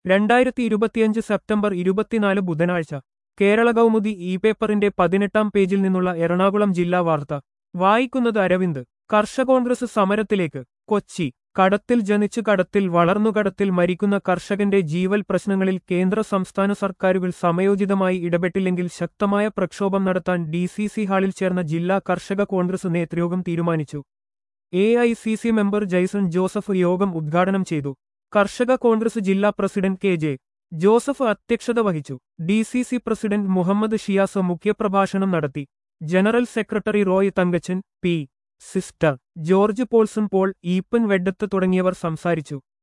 രണ്ടായിരത്തി ഇരുപത്തിയഞ്ച് സെപ്റ്റംബർ ഇരുപത്തിനാല് ബുധനാഴ്ച കേരള കൗമുദി ഇ പേപ്പറിന്റെ പതിനെട്ടാം പേജിൽ നിന്നുള്ള എറണാകുളം ജില്ലാ വാർത്ത വായിക്കുന്നത് അരവിന്ദ് കർഷക കോൺഗ്രസ് സമരത്തിലേക്ക് കൊച്ചി കടത്തിൽ ജനിച്ചു കടത്തിൽ വളർന്നു കടത്തിൽ മരിക്കുന്ന കർഷകന്റെ ജീവൽ പ്രശ്നങ്ങളിൽ കേന്ദ്ര സംസ്ഥാന സർക്കാരുകൾ സമയോചിതമായി ഇടപെട്ടില്ലെങ്കിൽ ശക്തമായ പ്രക്ഷോഭം നടത്താൻ ഡി സി സി ഹാളിൽ ചേർന്ന ജില്ലാ കർഷക കോൺഗ്രസ് നേതൃയോഗം തീരുമാനിച്ചു A I C C member Jaison Joseph യോഗം ഉദ്ഘാടനം ചെയ്തു കർഷക കോൺഗ്രസ് ജില്ലാ പ്രസിഡന്റ് കെ ജെ ജോസഫ് അധ്യക്ഷത വഹിച്ചു D C C president Muhammad Shiyas മുഖ്യപ്രഭാഷണം നടത്തി general secretary Roy Thankachan P sister George Paulson Paul Eappen വെഡത്ത് തുടങ്ങിയവർ സംസാരിച്ചു